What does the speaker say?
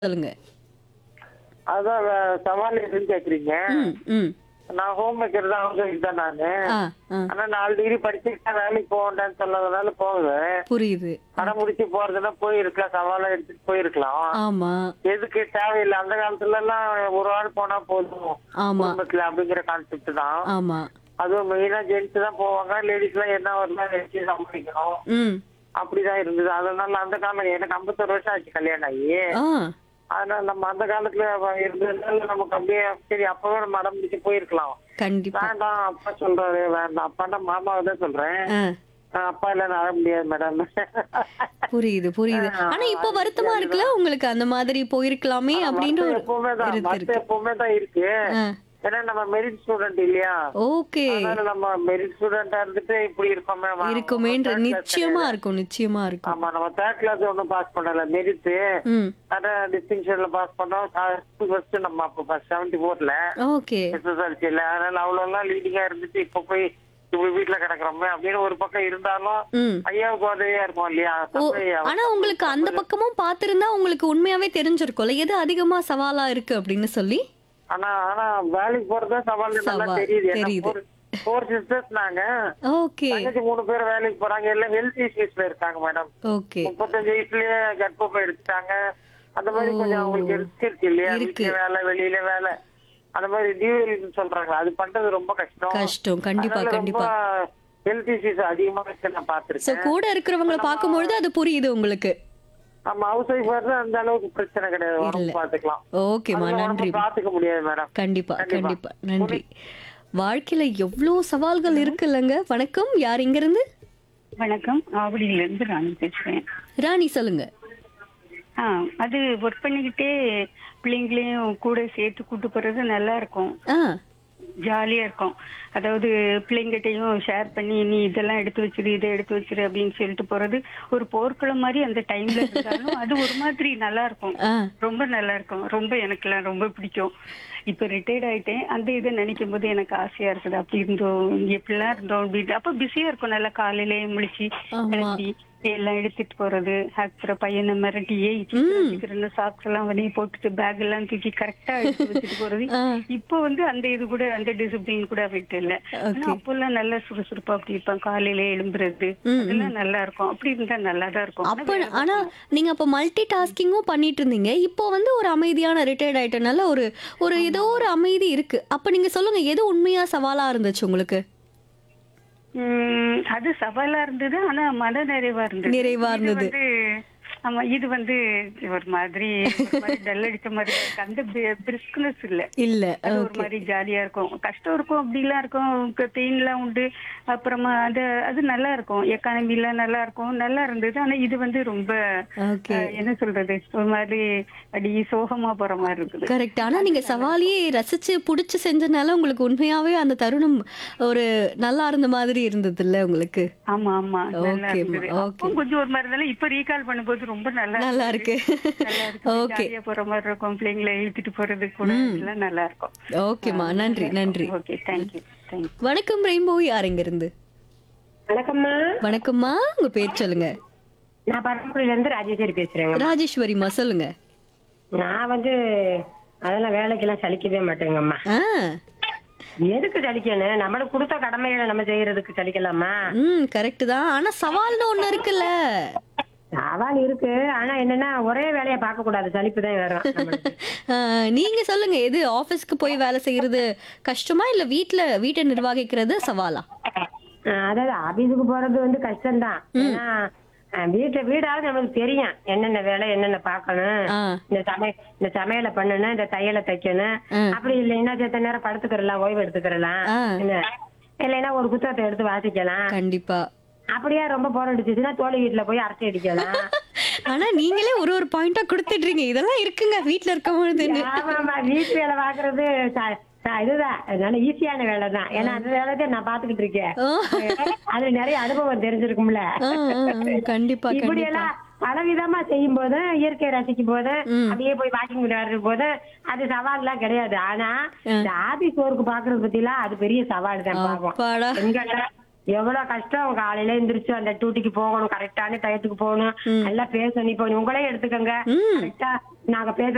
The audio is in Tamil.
சொல்லுங்க அதான் வே- சவால் எதுன்னு கேக்குறீங்க ம் ம் நான் ஹோம் மேக்கர் தான் ஹவுஸ் தான் நானு ஆ ஆ ஆனா நாலு டிகிரி படிச்சுட்டு வேலைக்கு போகண்டான்னு சொன்னதுனால போகுவேன் புரியுது படம் முடிச்சு போறதுன்னா போயிருக்கலாம் சவாலா எடுத்துட்டு போயிருக்கலாம் ஆமா எதுக்கு தேவையில்லை அந்த காலத்துல எல்லாம் ஒரு ஆள் போனா போதும் ஆமா குடும்பத்துல அப்படிங்கிற கான்செப்ட் தான் ஆமா அதுவும் மெயினா ஜென்ஸ் தான் போவாங்க லேடிஸ் எல்லாம் என்ன வரலாம் வச்சு சமாளிக்கணும் ம் அப்படிதான் இருந்தது அதனால அந்த காலம் எனக்கு ஐம்பத்தொரு வருஷம் ஆச்சு கல்யாணம் ஆகி ஆ அதனால நம்ம அந்த காலத்துல அவ இருந்ததுனால நமக்கு அப்படியே சரி அப்பவே நம்ம மடம் பிடிச்சு போயிருக்கலாம் கண்டிப்பா வேண்டாம் அப்பா சொல்றாரு வேண்டாம் அப்பான்னா மாமாவை தான் சொல்றேன் ஆ ஆஹ் அப்பா இல்ல நான் வர முடியாது மேடம் புரியுது புரியுது ஆனா இப்போ வருத்தமா இருக்குல்ல உங்களுக்கு அந்த மாதிரி போயிருக்கலாமே அப்படின்ற ஒரு எப்பவுமே தான் இருக்கு மத்த இருக்கு எப்பவுமே தான் இருக்கு ஆ ஏன்னா நம்ம மெரிட் ஸ்டூடெண்ட் இல்லையா ஓகே அதனால நம்ம மெரிட் ஸ்டூடெண்டா இருந்துட்டு இப்படி இருக்கோமே வா- இருக்குமேன்ற third class நிச்சயமா இருக்கும் நிச்சயமா இருக்கும் ஆமா நம்ம தேர்ட் கிளாஸ் ஒண்ணும் பாஸ் பண்ணல மெரிட் ம் அதான் டிஸ்டிங்ஷன்ல பாஸ் பண்ணோம் ஃபர்ஸ்ட் நம்ம அப்ப செவன்டி ஃபோர்ல ஓகே எஸ்எஸ்எல்சில அதனால அவ்வளவு எல்லாம் லீடிங்கா இருந்துட்டு இப்ப போய் இப்படி வீட்டுல கிடக்குறோமே அப்படின்னு ஒரு பக்கம் இருந்தாலும் ம் ஐயாவுக்கு உதவியா இருக்கும் இல்லையா ஓ தப்பு ஐயா. ஆனா உங்களுக்கு அந்த பக்கமும் பாத்திருந்தா உங்களுக்கு உண்மையாவே தெரிஞ்சிருக்கும்ல எது அதிகமா சவாலா இருக்கு அப்படின்னு சொல்லி ஆனா ஆனா வேலைக்கு போறதா சவால் நல்லா சவால், தெரியுது தெரியுது. ஃபோர் சிஸ்டர்ஸ் நாங்க ஓகே தங்கச்சி மூணு பேர் வேலைக்கு போறாங்க எல்லாம் ஹெல்த் இஷ்யூஸ்ல இருக்காங்க மேடம் ஓகே முப்பத்தஞ்சு வயசுலயே கர்ப்பப்பை எடுத்துட்டாங்க அந்த மாதிரி கொஞ்சம் அவங்களுக்கு ரிஸ்க் இருக்கு இல்லையா இருக்கு. வீட்டுல வேலை வெளியில வேலை அந்த மாதிரி டியூரின்னு சொல்றாங்க அது பண்றது ரொம்ப கஷ்டம் கஷ்டம் கண்டிப்பா அதனால கண்டிப்பா ரொம்ப ஹெல்த் இஷ்யூஸ் அதிகமா இருக்கு நான் சோ பாத்திருக்கேன் கூட இருக்கிறவங்கள பார்க்கும்பொழுது அது புரியுது உங்களுக்கு நம்ம ஹவுஸ் ஒய்ஃப் வந்து அந்த அளவுக்கு பிரச்சனை கிடையாது இல்ல. உடம்பு பாத்துக்கலாம் ஓகேமா அதெல்லாம் நன்றி உடம்பு பாத்துக்க முடியாது மேடம் கண்டிப்பா கண்டிப்பா. கண்டிப்பா நன்றி வாழ்க்கையில எவ்வளவு சவால்கள் இருக்குல்லங்க வணக்கம் யார் இங்க இருந்து வணக்கம் ஆவடியில இருந்து ராணி பேசுறேன் ராணி சொல்லுங்க ஆ அது ஒர்க் பண்ணிக்கிட்டே பிள்ளைங்களையும் கூட சேர்த்து கூட்டு போறது நல்லா இருக்கும் ஆ ஜாலியா இருக்கும் அதாவது பிள்ளைங்கிட்டையும் ஷேர் பண்ணி நீ இதெல்லாம் எடுத்து வச்சிரு இதை எடுத்து வச்சிரு அப்படின்னு சொல்லிட்டு போறது ஒரு போர்க்களம் மாதிரி அந்த டைம்ல இருந்தாலும் அது ஒரு மாதிரி நல்லா இருக்கும் ஆ ரொம்ப நல்லா இருக்கும் ரொம்ப எனக்கெல்லாம் ரொம்ப பிடிக்கும் இப்ப ரிட்டையர்ட் ஆயிட்டேன் அந்த இதை நினைக்கும் போது எனக்கு ஆசையா இருக்குது அப்படி இருந்தோம் எப்படிலாம் இருந்தோம் அப்படின்னு அப்ப பிஸியா இருக்கும் நல்லா காலையிலேயே முழிச்சு ஆமா. கிளம்பி எல்லாம் எடுத்துட்டு போறது அப்புறம் பையனை மிரட்டி ஏய் சீக்கிரம் சாக்ஸ் எல்லாம் வெளியே போட்டுட்டு பேக் எல்லாம் தூக்கி கரெக்டா எடுத்து வச்சுட்டு போறது ஆ. இப்போ வந்து அந்த இது கூட அந்த டிசிப்ளின் கூட விட்டு இல்ல ஆனா அப்பெல்லாம் நல்லா சுறுசுறுப்பா அப்படி இருப்பான் காலையில எழும்புறது அதெல்லாம் நல்லா இருக்கும் அப்படி இருந்தா நல்லா தான் இருக்கும் ஆனா அப்ப ஆனா நீங்க அப்ப மல்டி டாஸ்கிங்கும் பண்ணிட்டு இருந்தீங்க இப்போ வந்து ஒரு அமைதியான ரிட்டையர்ட் ஆயிட்டனால ஒரு ஒரு ஏதோ ஒரு அமைதி இருக்கு அப்ப நீங்க சொல்லுங்க எது உண்மையா சவாலா இருந்துச்சு உங்களுக்கு உம் அது சவாலா இருந்தது ஆனா மன நிறைவா இருந்தது நிறைவா இது இருந்தது. வந்து ஆமா இது வந்து ஒரு மாதிரி ஒரு மாதிரி டல் அடிச்ச மாதிரி இருக்கு அந்த பிரிஸ்க்னஸ் இல்ல இல்ல அது ஒரு மாதிரி ஜாலியா இருக்கும் கஷ்டம் இருக்கும் அப்படிலாம் இருக்கும் பெயின் எல்லாம் உண்டு அப்புறமா அது அது நல்லா இருக்கும் எக்கானமி எல்லாம் நல்லா இருக்கும் நல்லா இருந்தது ஆனா இது வந்து ரொம்ப ஓகே அஹ், என்ன சொல்றது ஒரு மாதிரி அடி சோகமா போற மாதிரி இருக்குது கரெக்ட் ஆனா நீங்க சவாலியே ரசிச்சு புடிச்சு செஞ்சனால உங்களுக்கு உண்மையாவே அந்த தருணம் ஒரு நல்லா இருந்த மாதிரி இருந்தது இல்ல உங்களுக்கு ஆமா ஆமா நல்லா Okay, இருந்தது ma, okay. அப்போ கொஞ்சம் ஒரு மாதிரி இருந்தாலும் இப்ப ரீகால் பண்ணும்போது ரொம்ப நல்லா நல்லா இருக்கு நல்லா இருக்கு ஓகே ஜாலியா போற மாதிரி இருக்கும் பிள்ளைங்களை இழுத்துட்டு போறது கூட எல்லாம் நல்லா இருக்கும் ஓகேமா நன்றி நன்றி ஓகே தேங்க்யூ தேங்க்யூ வணக்கம் ரெயின்போ யார் இங்க இருந்து வணக்கம்மா வணக்கம்மா உங்க பேர் சொல்லுங்க நான் பரமக்குடியில இருந்து ராஜேஸ்வரி பேசுறேங்க ராஜேஸ்வரிமா சொல்லுங்க நான் வந்து அதெல்லாம் வேலைக்கெல்லாம் சலிக்கவே மாட்டேங்கம்மா ஆ எதுக்கு சலிக்கணும் நம்மளுக்கு கொடுத்த கடமைகளை நம்ம செய்யறதுக்கு சலிக்கலாமா ம் கரெக்ட் தான் ஆனா சவால்னு ஒண்ணு இருக்குல்ல சவால் இருக்கு ஆனா என்னன்னா ஒரே வேலையை பார்க்க கூடாது சலிப்பு தான் வரும் நம்மளுக்கு. ஆ, நீங்க சொல்லுங்க எது ஆபீஸ்க்கு போய் வேலை செய்யறது கஷ்டமா இல்ல வீட்ல வீட்டை நிர்வகிக்கிறது சவாலா அஹ் அதாவது ஆபீஸுக்கு போறது வந்து கஷ்டம்தான் ஏன்னா அஹ் வீட்டுல வீடாவது நம்மளுக்கு தெரியும் என்னென்ன வேலை என்னென்ன பார்க்கணும் ஆ இந்த சமை இந்த சமையலை பண்ணணும் இந்த தையலை தைக்கணும் ஆ. அப்படி இல்லைன்னா செத்த நேரம் படுத்துக்கிறலாம் ஓய்வு எடுத்துக்கிறலாம் ஆ. என்ன இல்லைன்னா ஒரு புத்தகத்தை எடுத்து வாசிக்கலாம் கண்டிப்பா அப்படியே ரொம்ப போர் அடிச்சுச்சுன்னா தோழி வீட்டுல போய் அரட்டை அடிக்கலாம் ஆனா நீங்களே ஒரு ஒரு பாயிண்டா கொடுத்துடுறீங்க இதெல்லாம் இருக்குங்க வீட்ல இருக்கும் பொழுதுன்னு ஆமா ஆமா வீட்டு வேலை பாக்குறது ச- ச- இதுதான் அதனால ஈஸியான வேலை தான் ஏன்னா அந்த வேலை தான் நான் பாத்துக்கிட்டு இருக்கேன் ஆ, அதுல நிறைய அனுபவம் தெரிஞ்சிருக்கும்ல ஆ, ஆ, ஆ, கண்டிப்பா இப்படி கண்டிப்பா எல்லாம் பலவிதமா செய்யும் போது இயற்கையை ரசிக்கும் போது அப்படியே போய் வாக்கிங் விளையாடுற போது அது சவால் எல்லாம் கிடையாது ஆனா இந்த ஆபீஸ் ஒர்க் பாக்குறது பத்திலாம் அது பெரிய சவால் தான் பாவம் அப்பாடா பெண்கள் எவ்வளவு கஷ்டம் காலையில எந்திரிச்சு அந்த டியூட்டிக்கு போகணும் கரெக்டான டயத்துக்கு போகணும் நல்லா பேசணும் இப்ப உங்களே எடுத்துக்கோங்க கரெக்டா நாங்க பேச